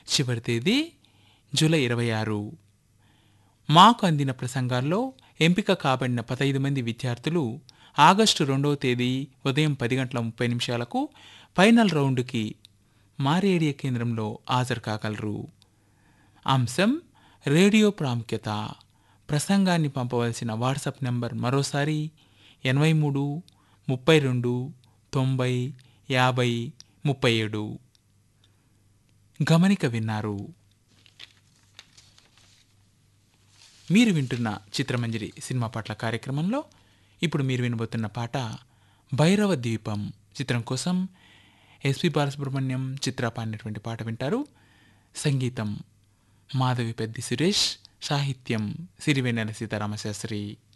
చివరి తేదీ జూలై ఇరవై ఆరు మాకు అందిన ప్రసంగాల్లో ఎంపిక కాబడిన పదహైదు మంది విద్యార్థులు ఆగస్టు రెండవ తేదీ ఉదయం పది గంటల ముప్పై నిమిషాలకు ఫైనల్ రౌండ్కి మా రేడియో కేంద్రంలో హాజరు కాగలరు అంశం రేడియో ప్రాముఖ్యత ప్రసంగాన్ని పంపవలసిన వాట్సాప్ నెంబర్ మరోసారి ఎనభై మూడు ముప్పై రెండు తొంభై యాభై ముప్పై ఏడు గమనిక విన్నారు మీరు వింటున్న చిత్రమంజరి సినిమా పాటల కార్యక్రమంలో ఇప్పుడు మీరు వినబోతున్న పాట భైరవ ద్వీపం చిత్రం కోసం ఎస్పి బాలసుబ్రహ్మణ్యం చిత్ర పాడినటువంటి పాట వింటారు సంగీతం మాధవి పెద్ది సురేష్ సాహిత్యం సిరివెన్నెల సీతారామశాస్త్రి